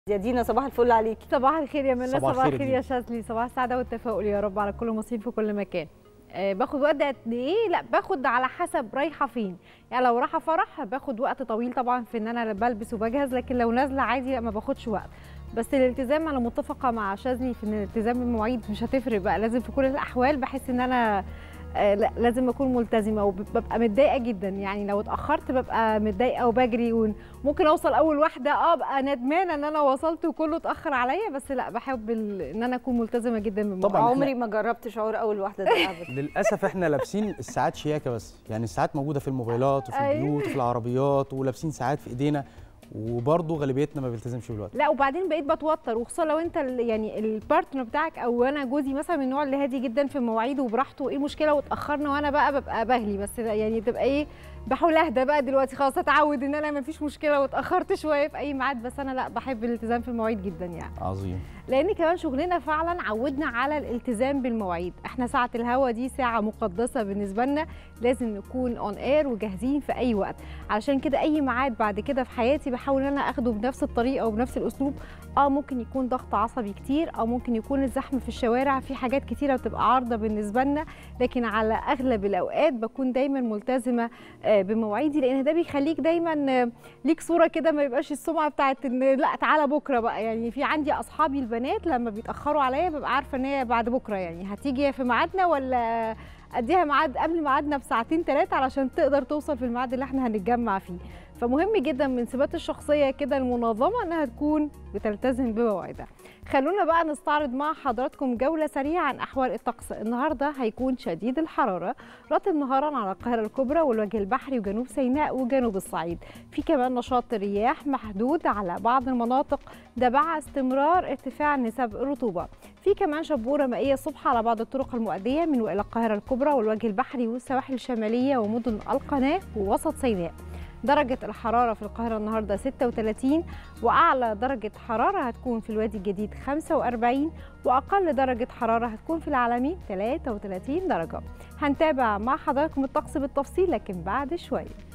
يا دينا صباح الفل عليكي صباح الخير يا منى صباح صباح الخير الخير يا يا شاذلي صباح السعاده والتفاؤل يا رب على كل مصيب في كل مكان آه باخد وقت قد ايه لا باخد على حسب رايحه فين يعني لو رايحه فرح باخد وقت طويل طبعا في ان انا بلبس وبجهز لكن لو نازله عادي لا ما باخدش وقت بس الالتزام انا متفقه مع شاذلي في ان الالتزام بالمواعيد مش هتفرق بقى لازم في كل الاحوال بحس ان انا آه لا لازم اكون ملتزمه وببقى متضايقه جدا يعني لو اتاخرت ببقى متضايقه وبجري وممكن اوصل اول واحده اه ابقى ندمانه ان انا وصلت وكله اتاخر عليا بس لا بحب ال- ان انا اكون ملتزمه جدا بالمواعيد طبعاً. إحنا- عمري ما جربت شعور اول واحده ده ابدا للاسف احنا لابسين الساعات شياكه بس يعني الساعات موجوده في الموبايلات وفي أيوة. البيوت وفي العربيات ولابسين ساعات في ايدينا وبرضه غالبيتنا ما بيلتزمش بالوقت لا وبعدين بقيت بتوتر وخصوصا لو انت ال- يعني البارتنر بتاعك او انا جوزي مثلا من النوع اللي هادي جدا في مواعيده وبراحته ايه المشكله واتاخرنا وانا بقى ببقى بهلي بس ده يعني تبقى ايه بحاول اهدى بقى دلوقتي خلاص اتعود ان انا ما فيش مشكله واتاخرت شويه في اي ميعاد بس انا لا بحب الالتزام في المواعيد جدا يعني عظيم لان كمان شغلنا فعلا عودنا على الالتزام بالمواعيد احنا ساعه الهوا دي ساعه مقدسه بالنسبه لنا لازم نكون اون اير وجاهزين في اي وقت علشان كده اي ميعاد بعد كده في حياتي بحاول ان انا اخده بنفس الطريقه وبنفس الاسلوب اه ممكن يكون ضغط عصبي كتير او ممكن يكون الزحمه في الشوارع في حاجات كتيره بتبقى عارضه بالنسبه لنا لكن على اغلب الاوقات بكون دايما ملتزمه آه، بمواعيدي لان ده بيخليك دايما آه، ليك صوره كده ما يبقاش السمعه بتاعت ان لا تعالى بكره بقى يعني في عندي اصحابي البنات لما بيتاخروا عليا ببقى عارفه ان هي بعد بكره يعني هتيجي في ميعادنا ولا اديها ميعاد قبل ميعادنا بساعتين ثلاثه علشان تقدر توصل في الميعاد اللي احنا هنتجمع فيه فمهم جدا من صفات الشخصيه كده المنظمه انها تكون بتلتزم بمواعيدها خلونا بقى نستعرض مع حضراتكم جوله سريعه عن احوال الطقس النهارده هيكون شديد الحراره رطب نهارا على القاهره الكبرى والوجه البحري وجنوب سيناء وجنوب الصعيد في كمان نشاط رياح محدود على بعض المناطق ده مع استمرار ارتفاع نسب الرطوبه في كمان شبوره مائيه الصبح على بعض الطرق المؤديه من والى القاهره الكبرى والوجه البحري والسواحل الشماليه ومدن القناه ووسط سيناء درجة الحرارة في القاهرة النهاردة 36 وأعلى درجة حرارة هتكون في الوادي الجديد 45 وأقل درجة حرارة هتكون في العالمين 33 درجة هنتابع مع حضراتكم الطقس بالتفصيل لكن بعد شوية